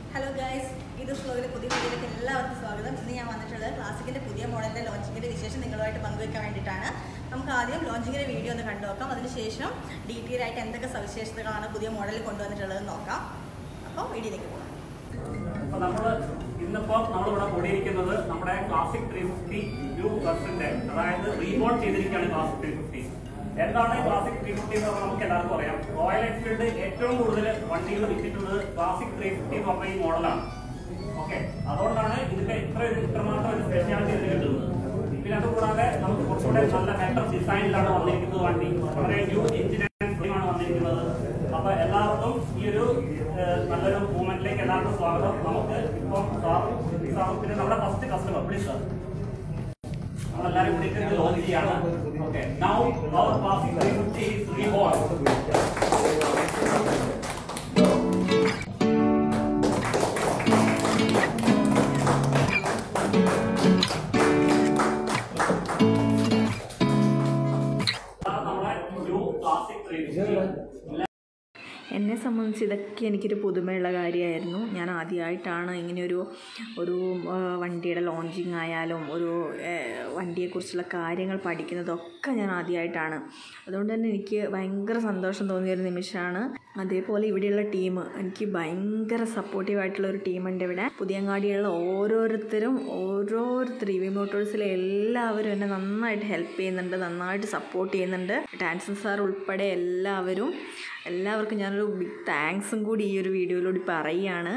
hello guys ഇത് ഫ്ലോയിലെ പുതിയ വീഡിയോയിലേക്ക് എല്ലാവർക്കും സ്വാഗതം ഇന്ന് ഞാൻ വന്നിട്ടുള്ളത് ക്ലാസിക്കിൻ്റെ പുതിയ മോഡലിൻ്റെ ലോഞ്ചിങ്ങിൻ്റെ വിശേഷം നിങ്ങളുമായിട്ട് പങ്കുവെക്കാൻ വേണ്ടിയിട്ടാണ് നമുക്ക് ആദ്യം ലോഞ്ചിങ്ങിൻ്റെ വീഡിയോ ഒന്ന് കണ്ടു നോക്കാം അതിനുശേഷം ഡീറ്റെയിൽ ആയിട്ട് എന്തൊക്കെ സവിശേഷതകളാണ് പുതിയ മോഡലിൽ കൊണ്ടുവന്നിട്ടുള്ളത് നോക്കാം അപ്പോൾ വീഡിയോയിലേക്ക് പോകാം അപ്പൊ നമ്മള് ഇന്നിപ്പോ നമ്മളിവിടെ കൂടിയിരിക്കുന്നത് നമ്മുടെ ക്ലാസിക് ത്രീ ഫിഫ്റ്റി ന്യൂ വെർഷന്റെ അതായത് റീബോൺ ചെയ്തിരിക്കുകയാണ് ക്ലാസിക് ത്രീ ഫിഫ്റ്റി എന്താണ് ക്ലാസിക് ത്രീ ഫിഫ്റ്റി എന്ന് പറഞ്ഞാൽ നമുക്ക് എല്ലാവർക്കും അറിയാം റോയൽ എൻഫീൽഡ് ഏറ്റവും കൂടുതൽ വണ്ടികൾ വിറ്റിട്ടുള്ളത് ക്ലാസിക് ത്രീ ഫിഫ്റ്റി എന്ന് പറഞ്ഞ ഈ മോഡലാണ് ഓക്കെ അതുകൊണ്ടാണ് ഇതിന്റെ ഇത്ര ഒരു ഇത്രമാത്രം ഒരു സ്പെഷ്യാലിറ്റി ഇതിന് കിട്ടുന്നത് പിന്നെ അതുകൂടാതെ നമുക്ക് കുറച്ചുകൂടെ നല്ല ബെറ്റർ ഡിസൈനിലാണ് വന്നിരിക്കുന്നത് വണ്ടി വളരെ ന്യൂ എഞ്ചിൻ ആണ് വന്നിരിക്കുന്നത് അപ്പൊ എല്ലാവർക്കും ഈ ഒരു ഏഹ്, നല്ലൊരു മൂവ്മെന്റിലേക്ക് എല്ലാവർക്കും സ്വാഗതം നമുക്ക് ഇപ്പം സാർ സാർ പിന്നെ നമ്മുടെ ഫസ്റ്റ് കസ്റ്റമർ പ്ലീസ് സാർ നമ്മളെല്ലാരും കൂടിയിട്ട് ഇത് ലോഞ്ച് ചെയ്യാണ് okay now our Classic three fifty is reborn നമ്മുടെ ന്യൂ ക്ലാസിക് ത്രീ ഫിഫ്റ്റി എന്നെ സംബന്ധിച്ച് ഇതൊക്കെ എനിക്കൊരു പുതുമയുള്ള കാര്യമായിരുന്നു ഞാൻ ആദ്യമായിട്ടാണ് ഇങ്ങനെയൊരു ഒരു ആ, വണ്ടിയുടെ ലോഞ്ചിങ് ആയാലും ഒരു ഏ, വണ്ടിയെക്കുറിച്ചുള്ള കാര്യങ്ങൾ പഠിക്കുന്നതൊക്കെ ഞാൻ ആദ്യമായിട്ടാണ് അതുകൊണ്ട് തന്നെ എനിക്ക് ഭയങ്കര സന്തോഷം തോന്നിയൊരു നിമിഷമാണ് അതേപോലെ ഇവിടെയുള്ള ടീം എനിക്ക് ഭയങ്കര സപ്പോർട്ടീവായിട്ടുള്ള ഒരു ടീമുണ്ട് ഇവിടെ പുതിയങ്ങാടിയുള്ള ഓരോരുത്തരും ഓരോരുത്തർ ഇ വി മോട്ടോഴ്സിലെ എല്ലാവരും എന്നെ നന്നായിട്ട് ഹെൽപ്പ് ചെയ്യുന്നുണ്ട് നന്നായിട്ട് സപ്പോർട്ട് ചെയ്യുന്നുണ്ട് ഡാൻസൻ സാർ ഉൾപ്പെടെ എല്ലാവരും എല്ലാവർക്കും ഞാനൊരു ബിഗ് താങ്ക്സും കൂടി ഈ ഒരു വീഡിയോയിലൂടെ പറയുകയാണ്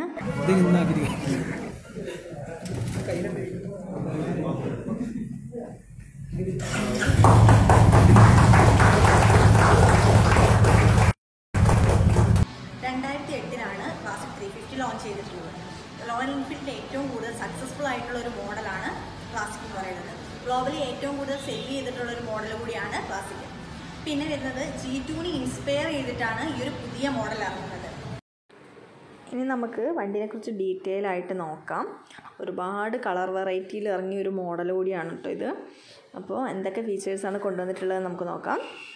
രണ്ടായിരത്തി എട്ടിലാണ് ക്ലാസിക് ത്രീ ഫിഫ്റ്റി ലോഞ്ച് ചെയ്തിട്ടുള്ളത് റോയൽ എൻഫീൽഡിൻ്റെ ഏറ്റവും കൂടുതൽ സക്സസ്ഫുൾ ആയിട്ടുള്ള ഒരു മോഡലാണ് ക്ലാസിക് എന്ന് പറയുന്നത് ഗ്ലോബലി ഏറ്റവും കൂടുതൽ സെല് ചെയ്തിട്ടുള്ള ഒരു മോഡൽ കൂടിയാണ് ക്ലാസിക് പിന്നെ വരുന്നത് ജി ടുവിനെ ഇൻസ്പയർ ചെയ്തിട്ടാണ് ഈ ഒരു പുതിയ മോഡൽ ഇറങ്ങുന്നത് ഇനി നമുക്ക് വണ്ടിനെക്കുറിച്ച് ഡീറ്റെയിൽ ആയിട്ട് നോക്കാം ഒരുപാട് കളർ വെറൈറ്റിയിൽ ഇറങ്ങിയ ഒരു മോഡൽ കൂടിയാണ് കേട്ടോ ഇത് അപ്പോൾ എന്തൊക്കെ ഫീച്ചേഴ്സാണ് കൊണ്ടുവന്നിട്ടുള്ളത് നമുക്ക് നോക്കാം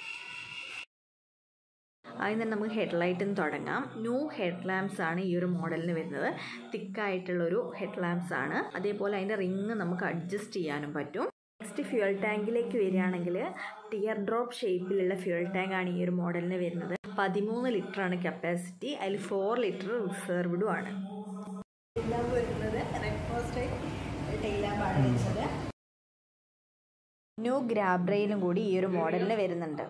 ആദ്യം തന്നെ നമുക്ക് ഹെഡ്ലൈറ്റിൽ നിന്ന് തുടങ്ങാം ന്യൂ ഹെഡ് ലാമ്പ്സ് ആണ് ഈ ഒരു മോഡലിന് വരുന്നത് തിക്കായിട്ടുള്ളൊരു ഹെഡ് ലാമ്പ്സ് ആണ് അതേപോലെ അതിൻ്റെ റിങ് നമുക്ക് അഡ്ജസ്റ്റ് ചെയ്യാനും പറ്റും നെക്സ്റ്റ് ഫ്യൂൽ ടാങ്കിലേക്ക് വരികയാണെങ്കിൽ ടിയർ ഡ്രോപ്പ് ഷേപ്പിലുള്ള ഫ്യൂൽ ടാങ്ക് ആണ് ഈ ഒരു മോഡലിന് വരുന്നത് പതിമൂന്ന് ലിറ്റർ ആണ് കപ്പാസിറ്റി അതിൽ ഫോർ ലിറ്റർ റിസർവ്ഡും ആണ് ലാമ്പ് വരുന്നത് റെഡ് ഫോസ്റ്റ് ടെയിൽ ലാമ്പാണ് വെച്ചത് ന്യൂ ഗ്രാബ് റെയിലും കൂടി ഈ ഒരു മോഡലിന് വരുന്നുണ്ട്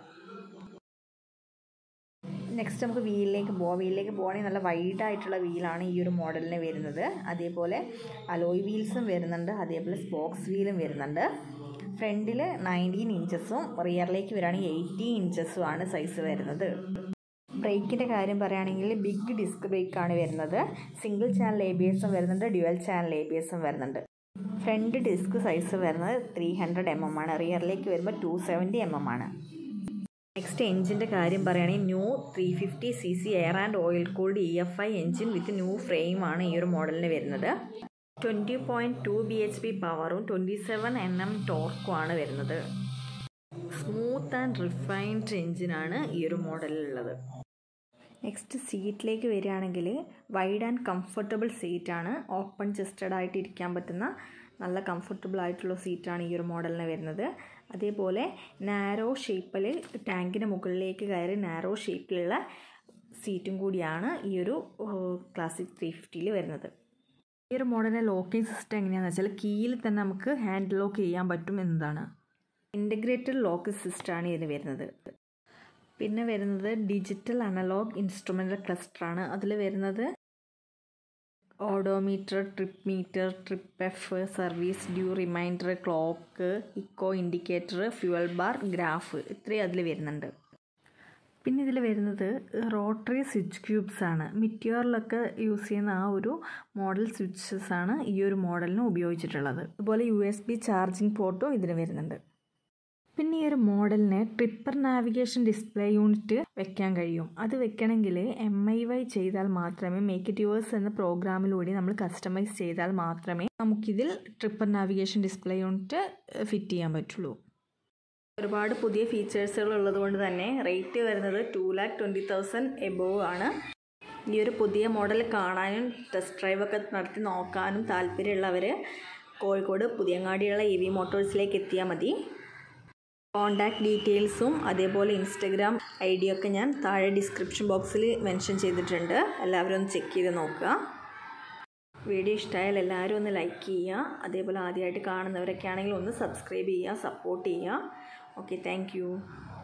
നെക്സ്റ്റ് നമുക്ക് വീലിലേക്ക് പോവാം വീലിലേക്ക് പോകണമെങ്കിൽ നല്ല വൈഡ് ആയിട്ടുള്ള വീലാണ് ഈ ഒരു മോഡലിന് വരുന്നത് അതേപോലെ അലോയ് വീൽസും വരുന്നുണ്ട് അതേപോലെ സ്പോക്സ് വീലും വരുന്നുണ്ട് ഫ്രണ്ടിൽ നയൻറ്റീൻ ഇഞ്ചസും റിയറിലേക്ക് വരികയാണെങ്കിൽ എയ്റ്റീൻ ഇഞ്ചസും ആണ് സൈസ് വരുന്നത് ബ്രേക്കിൻ്റെ കാര്യം പറയുകയാണെങ്കിൽ ബിഗ് ഡിസ്ക് ബ്രേക്കാണ് വരുന്നത് സിംഗിൾ ചാനൽ എ ബി എസും വരുന്നുണ്ട് ഡ്യുവൽ ചാനൽ എ ബി എസും വരുന്നുണ്ട് ഫ്രണ്ട് ഡിസ്ക് സൈസ് വരുന്നത് ത്രീ ഹൺഡ്രഡ് എം എം ആണ് റിയറിലേക്ക് വരുമ്പോൾ ടു സെവൻറ്റി എം എം ആണ് നെക്സ്റ്റ് എഞ്ചിൻ്റെ കാര്യം പറയുകയാണെങ്കിൽ new three fifty C C air and oil cooled E F I engine with new frame ആണ് ഈ ഒരു മോഡലിന് വരുന്നത് twenty point two B H P പവറും ട്വൻറ്റി സെവൻ എൻ എം ടോർക്കും ആണ് വരുന്നത് സ്മൂത്ത് ആൻഡ് റിഫൈൻഡ് എഞ്ചിനാണ് ഈ ഒരു മോഡലിലുള്ളത് നെക്സ്റ്റ് സീറ്റിലേക്ക് വരികയാണെങ്കിൽ വൈഡ് ആൻഡ് കംഫർട്ടബിൾ സീറ്റാണ് ഓപ്പൺ ചെസ്റ്റഡ് ആയിട്ട് ഇരിക്കാൻ പറ്റുന്ന നല്ല കംഫർട്ടബിൾ ആയിട്ടുള്ള സീറ്റാണ് ഈ ഒരു മോഡലിന് വരുന്നത് അതേപോലെ നാരോ ഷേപ്പിൽ ടാങ്കിന് മുകളിലേക്ക് കയറി നാരോ ഷേപ്പിലുള്ള സീറ്റും കൂടിയാണ് ഈ ഒരു ക്ലാസിക് ത്രീ ഫിഫ്റ്റിയിൽ വരുന്നത് ഈ ഒരു മോഡലിൻ്റെ ലോക്കിംഗ് സിസ്റ്റം എങ്ങനെയാണെന്ന് വെച്ചാൽ കീയിൽ തന്നെ നമുക്ക് ഹാൻഡ് ലോക്ക് ചെയ്യാൻ പറ്റും എന്നതാണ് ഇൻ്റഗ്രേറ്റഡ് ലോക്ക് സിസ്റ്റമാണ് ഇതിന് വരുന്നത് പിന്നെ വരുന്നത് ഡിജിറ്റൽ അനലോഗ് ഇൻസ്ട്രുമെൻ്റൽ ക്ലസ്റ്ററാണ് അതിൽ വരുന്നത് odometer trip meter trip F service due reminder clock eco indicator fuel bar graph ഇത്രയും അതിൽ വരുന്നുണ്ട് പിന്നെ ഇതിൽ വരുന്നത് റോട്ടറി സ്വിച്ച് ക്യൂബ്സ് ആണ് മിറ്റിയോറിലൊക്കെ യൂസ് ചെയ്യുന്ന ആ ഒരു മോഡൽ സ്വിച്ചസ് ആണ് ഈ ഒരു മോഡലിന് ഉപയോഗിച്ചിട്ടുള്ളത് അതുപോലെ യു എസ് ബി ചാർജിങ് പോർട്ടും ഇതിന് വരുന്നുണ്ട് പിന്നെ ഈ ഒരു മോഡലിന് ട്രിപ്പർ നാവിഗേഷൻ ഡിസ്പ്ലേ യൂണിറ്റ് വെക്കാൻ കഴിയും അത് വെക്കണമെങ്കിൽ എം ഐ വൈ ചെയ്താൽ മാത്രമേ മേക്ക് ഇറ്റ് യുവേഴ്സ് എന്ന പ്രോഗ്രാമിലൂടെ നമ്മൾ കസ്റ്റമൈസ് ചെയ്താൽ മാത്രമേ നമുക്കിതിൽ tripper navigation display unit fit ചെയ്യാൻ പറ്റുള്ളൂ ഒരുപാട് പുതിയ ഫീച്ചേഴ്സുകൾ ഉള്ളത് കൊണ്ട് തന്നെ റേറ്റ് വരുന്നത് two lakh twenty thousand above ആണ് ഈ ഒരു പുതിയ മോഡൽ കാണാനും ടെസ്റ്റ് ഡ്രൈവൊക്കെ നടത്തി നോക്കാനും താല്പര്യമുള്ളവർ കോഴിക്കോട് പുതിയങ്ങാടിയുള്ള ഇ വി മോട്ടോഴ്സിലേക്ക് എത്തിയാൽ മതി കോണ്ടാക്ട് ഡീറ്റെയിൽസും അതേപോലെ ഇൻസ്റ്റഗ്രാം ഐ ഡിയൊക്കെ ഞാൻ താഴെ ഡിസ്ക്രിപ്ഷൻ ബോക്സിൽ മെൻഷൻ ചെയ്തിട്ടുണ്ട് എല്ലാവരും ഒന്ന് ചെക്ക് ചെയ്ത് നോക്കുക വീഡിയോ ഇഷ്ടമായാൽ എല്ലാവരും ഒന്ന് ലൈക്ക് ചെയ്യുക അതേപോലെ ആദ്യമായിട്ട് കാണുന്നവരൊക്കെ ആണെങ്കിൽ ഒന്ന് സബ്സ്ക്രൈബ് ചെയ്യുക സപ്പോർട്ട് ചെയ്യുക ഓക്കെ താങ്ക്